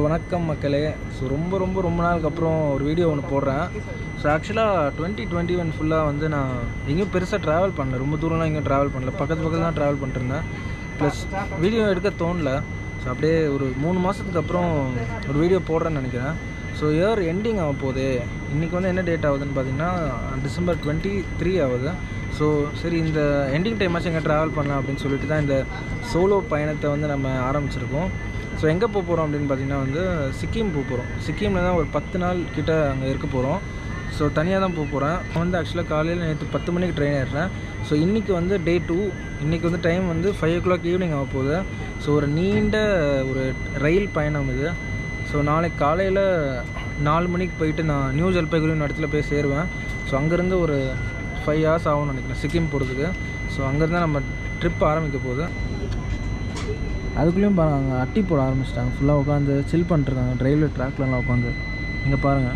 வணக்கம் மக்களே ஸோ ரொம்ப ரொம்ப ரொம்ப நாளுக்கு அப்புறம் ஒரு வீடியோ ஒன்று போடுறேன் ஸோ ஆக்சுவலாக டுவெண்ட்டி டுவெண்ட்டி ஒன் ஃபுல்லாக வந்து நான் எங்கேயும் பெருசாக ட்ராவல் பண்ணல ரொம்ப தூரம்லாம் எங்கேயும் ட்ராவல் பண்ணல பக்கத்து பக்கத்தில் தான் ட்ராவல் பண்ணிருந்தேன் ப்ளஸ் வீடியோ எடுக்க தோணல ஸோ அப்படியே ஒரு மூணு மாதத்துக்கு அப்புறம் ஒரு வீடியோ போடுறேன்னு நினைக்கிறேன் ஸோ இயர் எண்டிங் ஆக போகுது இன்றைக்கி வந்து என்ன டேட் ஆகுதுன்னு பார்த்தீங்கன்னா டிசம்பர் டுவெண்ட்டி த்ரீ ஆகுது ஸோ சரி இந்த எண்டிங் டைமாச்சும் எங்கே ட்ராவல் பண்ணலாம் அப்படின்னு சொல்லிட்டு தான் இந்த சோலோ பயணத்தை வந்து நம்ம ஆரம்பிச்சிருக்கோம் ஸோ எங்கே போக போகிறோம் அப்படின்னு பார்த்தீங்கன்னா வந்து சிக்கிம் போக போகிறோம் சிக்கிமில் தான் ஒரு பத்து நாள் கிட்ட அங்கே இருக்க போகிறோம் ஸோ தனியாக தான் போக போகிறேன் நான் வந்து ஆக்சுவலாக காலையில் நேற்று பத்து மணிக்கு ட்ரெயின் ஏறுறேன் ஸோ இன்றைக்கி வந்து டே டூ இன்றைக்கி வந்து டைம் வந்து ஃபைவ் ஓ கிளாக் ஈவினிங் ஆக போகுது ஸோ ஒரு நீண்ட ஒரு ரயில் பயணம் இது ஸோ நாளைக்கு காலையில் நாலு மணிக்கு போயிட்டு நான் நியூ ஜல்பைகுரின்னு இடத்துல போய் சேருவேன் ஸோ அங்கேருந்து ஒரு ஃபைவ் ஹவர்ஸ் ஆகும்னு நினைக்கிறேன் சிக்கிம் போகிறதுக்கு ஸோ அங்கேருந்து நம்ம ட்ரிப் ஆரம்பிக்க போகுது அதுக்குள்ளேயும் பாருங்க அங்கே அட்டி போட ஆரம்பிச்சிட்டாங்க ஃபுல்லாக உட்காந்து சில் பண்ணிட்டுருக்காங்க ரயில்வே ட்ராக்லலாம் உட்காந்து இங்கே பாருங்கள்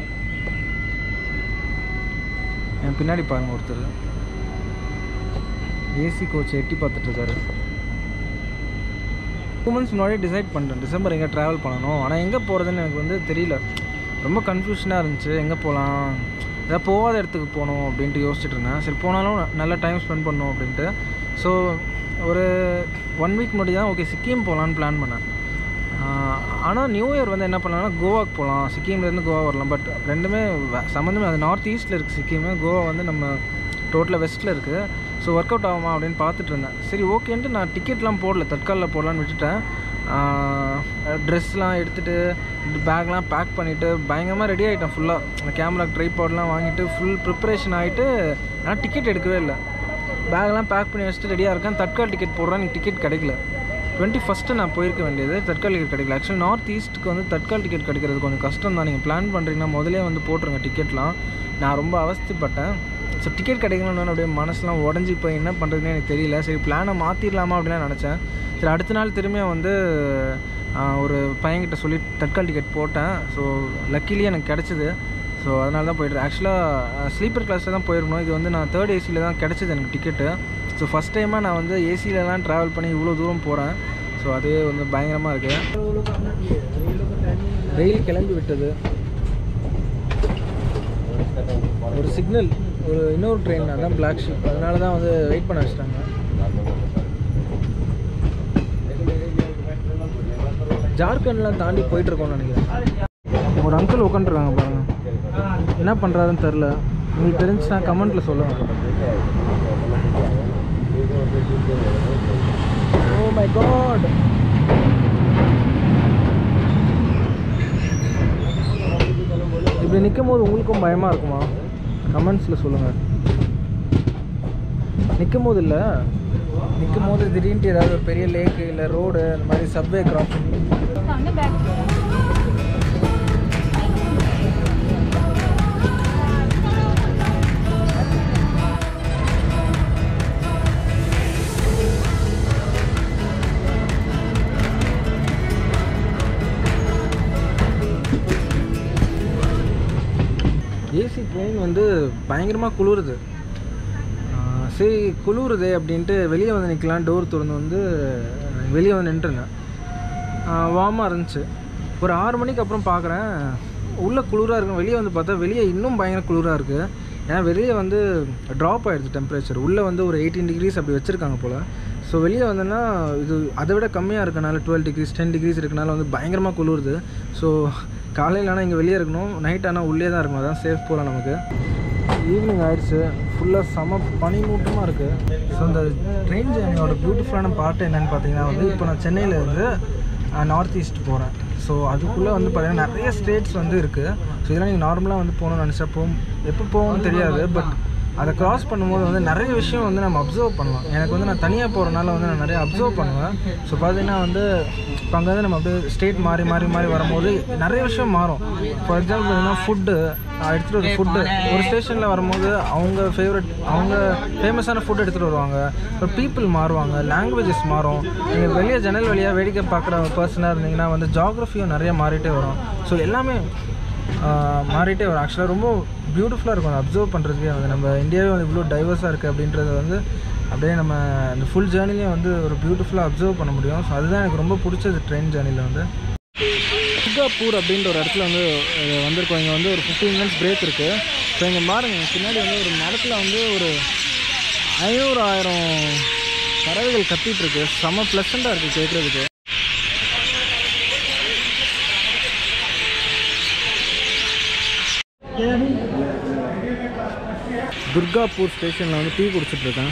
என் பின்னாடி பாருங்கள் ஒருத்தர் ஏசி கோச் எட்டி பார்த்துட்ருக்காரு டூ மந்த்ஸ் முன்னாடி டிசைட் பண்ணிட்டேன் டிசம்பர் எங்கே ட்ராவல் பண்ணணும் ஆனால் எங்கே போகிறதுன்னு எனக்கு வந்து தெரியல ரொம்ப கன்ஃபியூஷனாக இருந்துச்சு எங்கே போகலாம் ஏதாவது போகாத இடத்துக்கு போகணும் அப்படின்ட்டு யோசிச்சுட்டு இருந்தேன் சரி போனாலும் நல்ல டைம் ஸ்பெண்ட் பண்ணணும் அப்படின்ட்டு ஸோ ஒரு ஒன் வீக் முன்னாடி தான் ஓகே சிக்கிம் போகலான்னு பிளான் பண்ணேன் ஆனால் நியூ இயர் வந்து என்ன பண்ணலாம்னா கோவாக்கு போகலாம் சிக்கிம்லேருந்து கோவா வரலாம் பட் ரெண்டுமே வ- சம்மந்தமே அது நார்த் ஈஸ்ட்டில் இருக்குது சிக்கிம் கோவா வந்து நம்ம டோட்டலாக வெஸ்ட்டில் இருக்குது ஸோ ஒர்க் அவுட் ஆகுமா அப்படின்னு பார்த்துட்டு இருந்தேன் சரி ஓகேன்ட்டு நான் டிக்கெட்லாம் போடல தற்காலில் போடலான்னு விட்டுட்டேன் ட்ரெஸ்லாம் எடுத்துகிட்டு பேக்லாம் பேக் பண்ணிவிட்டு பயங்கரமாக ரெடி ஆகிட்டேன் ஃபுல்லாக அந்த கேமரா ட்ரைபாட்லாம் வாங்கிட்டு ஃபுல் ப்ரிப்பரேஷன் ஆகிட்டு ஆனால் டிக்கெட் எடுக்கவே இல்லை பேக்லாம் பேக் பண்ணி வச்சுட்டு ரெடியாக இருக்கேன் தட்கால் டிக்கெட் போடுறேன் எனக்கு டிக்கெட் கிடைக்கல டுவெண்ட்டி ஃபஸ்ட்டு நான் போயிருக்க வேண்டியது தட்கால் டிக்கெட் கிடைக்கல ஆக்சுவலி நார்த் ஈஸ்ட்டுக்கு வந்து தட்கால் டிக்கெட் கிடைக்கிறது கொஞ்சம் கஷ்டம் தான் நீங்கள் பிளான் பண்ணுறீங்கன்னா முதலே வந்து போட்டுருங்க டிக்கெட்லாம் நான் ரொம்ப அவஸ்தைப்பட்டேன் ஸோ டிக்கெட் கிடைக்கணும்னு அப்படியே மனசுலாம் உடஞ்சி போய் என்ன பண்ணுறதுனே எனக்கு தெரியல சரி பிளானை மாற்றிடலாமா அப்படின்னு நினச்சேன் சரி அடுத்த நாள் திரும்பியும் வந்து ஆஹ், ஒரு பையன்கிட்ட சொல்லி தட்கால் டிக்கெட் போட்டேன் ஸோ லக்கிலி எனக்கு கிடச்சிது ஸோ அதனால தான் போயிட்டு ஆக்சுவலாக ஸ்லீப்பர் கிளாஸில் தான் போயிருக்கணும் இது வந்து நான் தேர்ட் ஏசியில் தான் கிடச்சிது எனக்கு டிக்கெட்டு ஸோ ஃபஸ்ட் டைமாக நான் வந்து ஏசிலலாம் ட்ராவல் பண்ணி இவ்வளோ தூரம் போகிறேன் ஸோ அதுவே வந்து பயங்கரமாக இருக்குது ரயில் கிளம்பி விட்டது ஒரு சிக்னல் ஒரு இன்னொரு ட்ரெயின் அதான் பிளாக் ஷிப் அதனால தான் வந்து வெயிட் பண்ண வச்சிட்டாங்க ஜார்க்கண்ட்லாம் தாண்டி போயிட்டு இருக்கோம்னு நினைக்கிறேன் ஒரு அங்கிள் உட்காந்துருக்காங்க பாருங்க என்ன பண்ணுறாருன்னு தெரில உங்களுக்கு தெரிஞ்சுன்னா கமெண்ட்டில் சொல்லுங்கள் ஓ மை காட் இப்படி நிற்கும் போது உங்களுக்கும் பயமாக இருக்குமா கமெண்ட்ஸில் சொல்லுங்கள் நிற்கும் போது இல்லை நிற்கும் போது திடீர்னு ஏதாவது ஒரு பெரிய லேக்கு இல்லை ரோடு அந்த மாதிரி சப்வே கிராசிங் ஏசி ட்ரெயின் வந்து பயங்கரமாக குளிருது ஆஹ் சரி குளிருதே அப்படின்ட்டு வெளியே வந்து நிற்கலாம் டோர் திறந்து வந்து வெளியே வந்து நின்றுருந்தேன் வார்மாக இருந்துச்சு ஒரு ஆறு மணிக்கு அப்புறம் பார்க்குறேன் உள்ளே குளிராக இருக்கும் வெளியே வந்து பார்த்தா வெளியே இன்னும் பயங்கர குளிராக இருக்குது ஏன்னா வெளியே வந்து ட்ராப் ஆகிடுது டெம்பரேச்சர் உள்ளே வந்து ஒரு எயிட்டீன் டிகிரிஸ் அப்படி வச்சுருக்காங்க போல் ஸோ வெளியே வந்தோன்னா இது அதை விட கம்மியாக இருக்கனால டுவெல் டிகிரிஸ் டென் டிகிரிஸ் இருக்கனால வந்து பயங்கரமாக குளிருது ஸோ காலையில் ஆனால் இங்கே வெளியே இருக்கணும் நைட் ஆனால் உள்ளே தான் இருக்கணும் அதான் சேஃப் போகலாம் நமக்கு ஈவினிங் ஆயிடுச்சு ஃபுல்லாக செம பனிமூட்டமாக இருக்குது ஸோ இந்த ட்ரெயின் ஜேர்னியோட பியூட்டிஃபுல்லான பார்ட் என்னன்னு பார்த்தீங்கன்னா வந்து இப்போ நான் சென்னையில இருந்து நார்த் ஈஸ்ட் போகிறேன் ஸோ அதுக்குள்ளே வந்து பார்த்தீங்கன்னா நிறைய ஸ்டேட்ஸ் வந்து இருக்குது ஸோ இதெல்லாம் நீங்கள் நார்மலாக வந்து போகணும்னு நினச்சா போகும் எப்போ போகணும்னு தெரியாது பட் அதை கிராஸ் பண்ணும்போது வந்து நிறைய விஷயம் வந்து நம்ம அப்சர்வ் பண்ணலாம் எனக்கு வந்து நான் தனியாக போகிறனால வந்து நான் நிறைய அப்சர்வ் பண்ணுவேன் ஸோ பார்த்தீங்கன்னா வந்து இப்போ அங்கே வந்து நம்ம அப்படியே ஸ்டேட் மாறி மாறி மாறி வரும்போது நிறைய விஷயம் மாறும் ஃபார் எக்ஸாம்பிள் பார்த்தீங்கன்னா ஃபுட்டு எடுத்துகிட்டு வர ஃபுட்டு ஒரு ஸ்டேஷனில் வரும்போது அவங்க ஃபேவரட் அவங்க ஃபேமஸான ஃபுட் எடுத்துகிட்டு வருவாங்க இப்போ பீப்புள் மாறுவாங்க லாங்குவேஜஸ் மாறும் நீங்கள் வெளியே ஜன்னல் வழியாக வேடிக்கை பார்க்குற பர்சனாக இருந்தீங்கன்னா வந்து ஜாகிரஃபியும் நிறைய மாறிட்டே வரும் ஸோ எல்லாமே ஆஹ் மாறிட்டே வரும் ஆக்சுவலாக ரொம்ப பியூட்டிஃபுல்லாக இருக்கும் அதை அப்சர்வ் பண்ணுறதுக்கே வந்து நம்ம இந்தியாவே வந்து இவ்வளோ டைவர்ஸாக இருக்குது அப்படின்றது வந்து அப்படியே நம்ம இந்த ஃபுல் ஜேர்னிலையும் வந்து ஒரு பியூட்டிஃபுல்லாக அப்சர்வ் பண்ண முடியும் ஸோ அதுதான் எனக்கு ரொம்ப பிடிச்சது ட்ரெயின் ஜேர்னியில் வந்து துர்காப்பூர் அப்படின்ற ஒரு இடத்துல வந்து அஹ், வந்திருக்கோம் இங்கே வந்து ஒரு ஃபிஃப்டீன் மினிட்ஸ் பிரேக் இருக்குது ஸோ இங்கே பாருங்க இங்க பின்னாடி வந்து ஒரு மரத்தில் வந்து ஒரு ஐநூறு ஆயிரம் பறவைகள் கத்திட்டு இருக்கு செம ப்ளசண்ட்டாக இருக்குது கேட்குறதுக்கு துர்காப்பூர் ஸ்டேஷனில் வந்து டீ குடிச்சிட்டு இருக்கேன்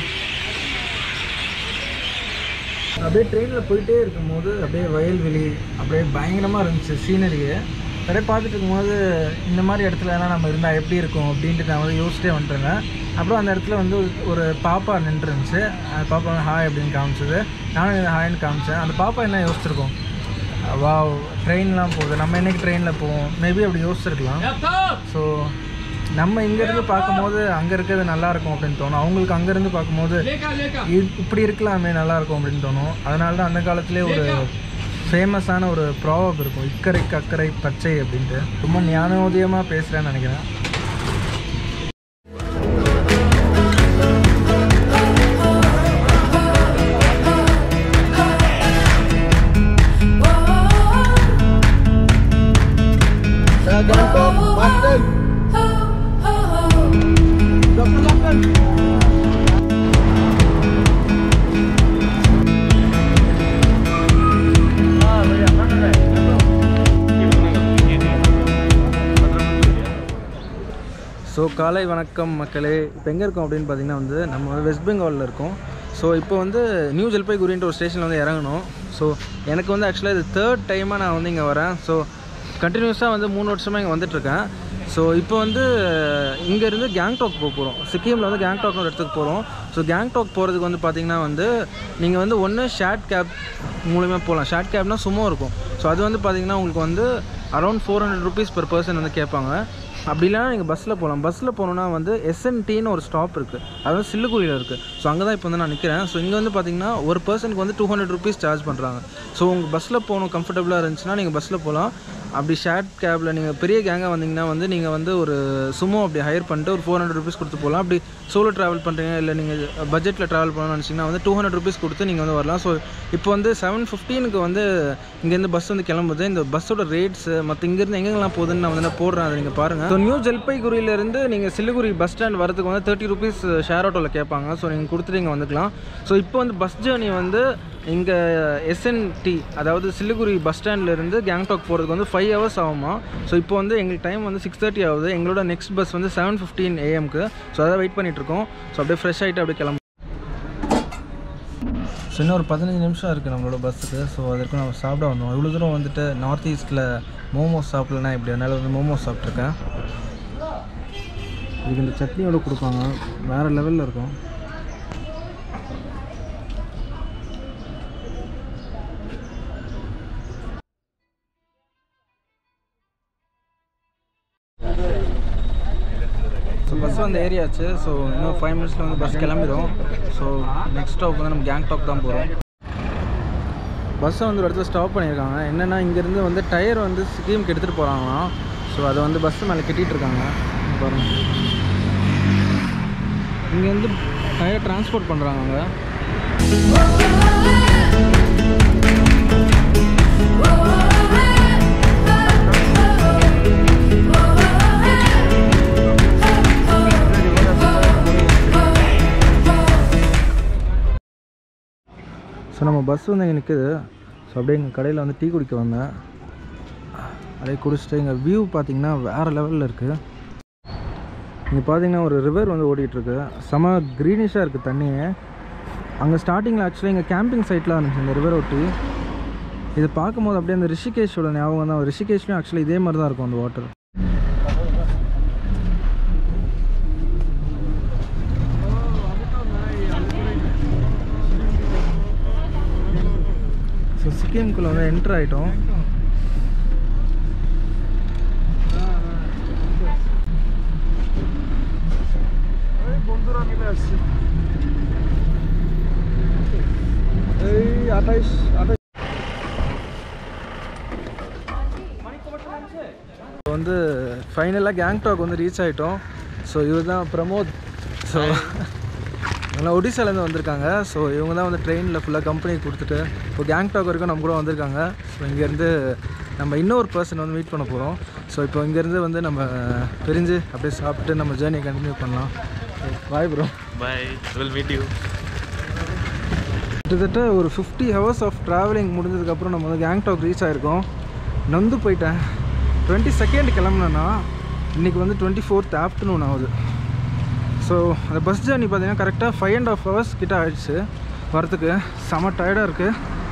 அப்படியே ட்ரெயினில் போயிட்டே இருக்கும்போது அப்படியே வயல்வெளி அப்படியே பயங்கரமாக இருந்துச்சு சீனரியை அப்படியே பார்த்துட்டு இருக்கும்போது இந்த மாதிரி இடத்துல எல்லாம் நம்ம இருந்தால் எப்படி இருக்கும் அப்படின்ட்டு நான் வந்து யோசிச்சிட்டே வந்துட்டேங்க அப்புறம் அந்த இடத்துல வந்து ஒரு- ஒரு பாப்பா நின்றுருந்துச்சு அந்த பாப்பா வந்து ஹாய் அப்படின்னு காமிச்சது நானும் ஹாய்னு காமிச்சேன் அந்த பாப்பா என்ன யோசிச்சிருக்கோம் வா ட்ரெயின்லாம் போகுது நம்ம என்னைக்கு ட்ரெயினில் போவோம் மேபி அப்படி யோசிச்சிருக்கலாம் ஸோ நம்ம இங்கேருந்து பார்க்கும்போது அங்கே இருக்கிறது நல்லா இருக்கும் அப்படின்னு தோணும் அவங்களுக்கு அங்கேருந்து பார்க்கும்போது இ- இப்படி இருக்கலாமே நல்லா இருக்கும் அப்படின்னு தோணும் அதனால தான் அந்த காலத்திலே ஒரு ஃபேமஸான ஒரு ப்ராவப் இருக்கும் இக்கரைக்கு அக்கறை பச்சை அப்படின்ட்டு ரொம்ப ஞானோதயமாக பேசுகிறேன்னு நினைக்கிறேன் ஸோ காலை வணக்கம் மக்களே இப்போ எங்கே இருக்கோம் அப்படின்னு பார்த்தீங்கன்னா வந்து நம்ம வந்து வெஸ்ட் பெங்காலில் இருக்கோம் ஸோ இப்போ வந்து நியூ ஜல்பைகுரின்ற ஒரு ஸ்டேஷனில் வந்து இறங்கணும் ஸோ எனக்கு வந்து ஆக்சுவலாக இது தேர்ட் டைமாக நான் வந்து இங்கே வரேன் ஸோ கண்டினியூஸாக வந்து மூணு வருஷமாக இங்கே வந்துட்டுருக்கேன் ஸோ இப்போ வந்து இங்கேருந்து கேங்டாக் போக போகிறோம் சிக்கிமில் வந்து கேங்டாக்னு ஒரு இடத்துக்கு போகிறோம் ஸோ கேங்டாக் போகிறதுக்கு வந்து பார்த்திங்கன்னா வந்து நீங்கள் வந்து ஒன்று ஷேர்ட் கேப் மூலிமா போகலாம் ஷேர்ட் கேப்னா சும்மா இருக்கும் ஸோ அது வந்து பார்த்திங்கன்னா உங்களுக்கு வந்து around four hundred rupees per person வந்து கேட்பாங்க அப்படி இல்லைனா நீங்கள் பஸ்ஸில் போகலாம் பஸ்ஸில் போகணுன்னா வந்து எஸ்என்டின்னு ஒரு ஸ்டாப் இருக்குது அது வந்து சில்லுக்குடியில் இருக்குது ஸோ அங்கே தான் இப்போ வந்து நான் நிற்கிறேன் ஸோ இங்கே வந்து பார்த்தீங்கன்னா ஒரு பர்சனுக்கு வந்து டூ ஹண்ட்ரட் ருபீஸ் சார்ஜ் பண்ணுறாங்க ஸோ உங்கள் பஸ்ஸில் போகணும் கம்ஃபர்டபுளாக இருந்துச்சுன்னா நீங்கள் பஸ்ஸில் போகலாம் அப்படி ஷேர்ட் கேபில் நீங்கள் பெரிய கேங்காக வந்தீங்கன்னா வந்து நீங்கள் வந்து ஒரு சுமோ அப்படி ஹையர் பண்ணிட்டு ஒரு ஃபோர் ஹண்ட்ரட் ருபீஸ் கொடுத்து போகலாம் அப்படி சோலோ ட்ராவல் பண்ணுறீங்க இல்லை நீங்கள் பட்ஜெட்டில் ட்ராவல் பண்ணணும்னு நினச்சிங்கன்னா வந்து டூ ஹண்ட்ரட் ருபீஸ் கொடுத்து நீங்கள் வந்து வரலாம் ஸோ இப்போ வந்து செவன் ஃபிஃப்டீனுக்கு வந்து இங்கேருந்து பஸ் வந்து கிளம்புது இந்த பஸ்ஸோட ரேட்ஸு மற்ற இங்கேருந்து எங்கெங்கெல்லாம் போகுதுன்னு நான் வந்து நான் போடுறேன் அதை நீங்கள் பாருங்கள் ஸோ நியூ ஜல்பைகுரியிலேருந்து நீங்கள் சிலிகுரி பஸ் ஸ்டாண்ட் வரதுக்கு வந்து தேர்ட்டி ருபீஸ் ஷேர் ஆட்டோவில் கேட்பாங்க ஸோ நீங்கள் கொடுத்துட்டு இங்கே வந்துக்கலாம் ஸோ இப்போ வந்து பஸ் ஜேர்னி வந்து இங்கே எஸ்என்டி அதாவது சிலிகுரி பஸ் ஸ்டாண்ட்லேருந்து கேங்டாக் போகிறதுக்கு வந்து ஃபைவ் ஹவர்ஸ் ஆகுமா ஸோ இப்போ வந்து எங்களுக்கு டைம் வந்து சிக்ஸ் தேர்ட்டி ஆகுது எங்களோட நெக்ஸ்ட் பஸ் வந்து செவன் ஃபிஃப்டீன் ஏஎம்க்கு ஸோ அதை வெயிட் பண்ணிகிட்ருக்கோம் ஸோ அப்படியே ஃப்ரெஷ் ஆகிட்டு அப்படியே கிளம்பு ஸோ இன்னும் ஒரு பதினஞ்சு நிமிஷம் இருக்குது நம்மளோட பஸ்ஸுக்கு ஸோ அதற்கு நம்ம சாப்பிட வந்தோம் இவ்வளோ தூரம் வந்துட்டு நார்த் ஈஸ்ட்டில் மோமோஸ் சாப்பிடலன்னா இப்படி அதனால் வந்து மோமோஸ் சாப்பிட்ருக்கேன் இதுக்கு இந்த சட்னியோட கொடுப்பாங்க வேறு லெவலில் இருக்கும் ஸோ பஸ் வந்து ஏரியாச்சு ஸோ இன்னும் ஃபைவ் மினிட்ஸில் வந்து பஸ் கிளம்பிடும் ஸோ நெக்ஸ்ட் ஸ்டாப் வந்து நம்ம கேங்டாக் தான் போகிறோம் பஸ்ஸை வந்து ஒரு இடத்துல ஸ்டாப் பண்ணியிருக்காங்க என்னென்னா இங்கேருந்து வந்து டயர் வந்து ஸ்கீமுக்கு எடுத்துகிட்டு போகிறாங்களாம் ஸோ அதை வந்து பஸ் மேலே கட்டிகிட்டு இருக்காங்க இங்க பாருங்க இங்கேருந்து டயர் டிரான்ஸ்போர்ட் பண்ணுறாங்க அங்கே ஸோ நம்ம பஸ் வந்து இங்கே நிற்குது ஸோ அப்படியே எங்கள் கடையில் வந்து டீ குடிக்க வந்தேன் அப்படியே குடிச்சிட்டு எங்கள் வியூ பார்த்தீங்கன்னா வேறு லெவலில் இருக்குது இங்கே பார்த்தீங்கன்னா ஒரு ரிவர் வந்து ஓடிட்டுருக்கு செம க்ரீனிஷாக இருக்குது தண்ணியே அங்கே ஸ்டார்டிங்கில் ஆக்சுவலி இங்கே கேம்பிங் சைட்லாம் இருந்துச்சு இந்த ரிவர் ஒட்டி இதை பார்க்கும்போது அப்படியே அந்த ரிஷிகேஷோட ஞாபகம் தான் ரிஷிகேஷ்லையும் ஆக்சுவலி இதே மாதிரி தான் இருக்கும் அந்த வாட்டர் ஸோ சிக்கிம்குள்ளே வந்து என்ட்ரு ஆகிட்டோம் இப்போ வந்து ஃபைனலாக கேங்டாக் வந்து ரீச் ஆகிட்டோம் ஸோ இவர் தான் பிரமோத் ஸோ இவங்களாம் ஒடிசாலேருந்து வந்திருக்காங்க ஸோ இவங்க தான் வந்து ட்ரெயினில் ஃபுல்லாக கம்பெனி கொடுத்துட்டு இப்போ கேங்டாக் வரைக்கும் நம்ம கூட வந்திருக்காங்க ஸோ இங்கேருந்து நம்ம இன்னொரு பர்சன் வந்து மீட் பண்ண போகிறோம் ஸோ இப்போ இங்கேருந்து வந்து நம்ம பிரிஞ்சு அப்படியே சாப்பிட்டு நம்ம ஜேர்னியை கண்டினியூ பண்ணலாம் bye bro Bye. We'll meet you. கிட்டத்தட்ட ஒரு ஃபிஃப்டி ஹவர்ஸ் ஆஃப் ட்ராவலிங் முடிஞ்சதுக்கப்புறம் நம்ம வந்து கேங்டாக் ரீச் ஆகிருக்கோம் நொந்து போயிட்டேன் டுவெண்ட்டி செகண்ட் கிளம்புனேன்னா இன்றைக்கி வந்து டுவெண்ட்டி ஃபோர்த் ஆஃப்டர்நூன் ஆகுது ஸோ அந்த பஸ் ஜேர்னி பார்த்தீங்கன்னா கரெக்டாக ஃபைவ் அண்ட் ஆஃப் ஹவர்ஸ் கிட்ட ஆயிடுச்சு வரத்துக்கு செம டயர்டாக இருக்குது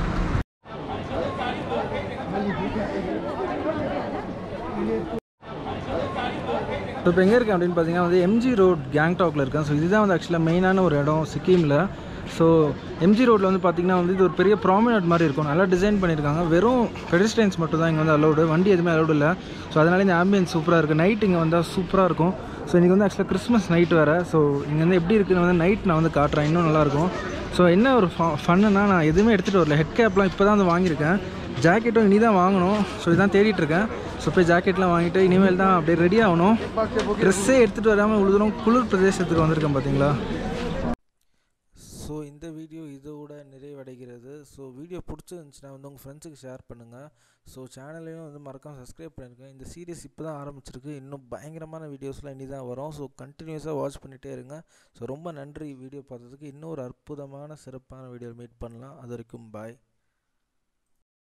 ஸோ இப்போ எங்கே இருக்கேன் அப்படின்னு பார்த்தீங்கன்னா வந்து எம்ஜி ரோட் கேங்டாக்ல இருக்கேன் ஸோ இதுதான் வந்து ஆக்சுவலாக மெயினான ஒரு இடம் சிக்கிமில் ஸோ எம்ஜி ரோட்டில் வந்து பார்த்தீங்கன்னா வந்து இது ஒரு பெரிய ப்ராமினட் மாதிரி இருக்கும் நல்லா டிசைன் பண்ணியிருக்காங்க வெறும் பெடிஸ்ட்ரைன்ஸ் மட்டும் தான் இங்கே வந்து அலௌடு வண்டி எதுவுமே அலௌடு இல்லை ஸோ அதனால இந்த ஆம்பியன்ஸ் சூப்பராக இருக்குது நைட் இங்கே வந்தால் சூப்பராக இருக்கும் ஸோ இன்றைக்கி வந்து ஆக்சுவலாக கிறிஸ்மஸ் நைட் வேறு ஸோ இங்கே வந்து எப்படி இருக்குன்னு வந்து நைட் நான் வந்து காட்டுறேன் இன்னும் நல்லாயிருக்கும் ஸோ என்ன ஒரு ஃபன்னுனா நான் எதுவுமே எடுத்துகிட்டு வரல ஹெட் கேப்லாம் இப்போ தான் வந்து வாங்கியிருக்கேன் ஜாக்கெட்டும் இனி தான் வாங்கணும் ஸோ இதான் தேடிட்டு இருக்கேன் ஸோ போய் ஜாக்கெட்லாம் வாங்கிட்டு இனிமேல் தான் அப்படியே ரெடி ஆகணும் ட்ரெஸ்ஸே எடுத்துகிட்டு வராமல் இவ்வளோ தூரம் குளிர் பிரதேசத்துக்கு வந்திருக்கேன் பார்த்தீங்களா ஸோ இந்த வீடியோ இதோட நிறைவடைகிறது ஸோ வீடியோ பிடிச்சிருந்துச்சுன்னா வந்து உங்கள் ஃப்ரெண்ட்ஸுக்கு ஷேர் பண்ணுங்கள் ஸோ சேனலையும் வந்து மறக்காம சப்ஸ்கிரைப் பண்ணியிருக்கேன் இந்த சீரிஸ் இப்போ தான் ஆரம்பிச்சிருக்கு இன்னும் பயங்கரமான வீடியோஸ்லாம் இனி தான் வரும் ஸோ கண்டினியூஸாக வாட்ச் பண்ணிகிட்டே இருங்க ஸோ ரொம்ப நன்றி வீடியோ பார்த்ததுக்கு இன்னொரு அற்புதமான சிறப்பான வீடியோ மீட் பண்ணலாம் அது வரைக்கும் பாய்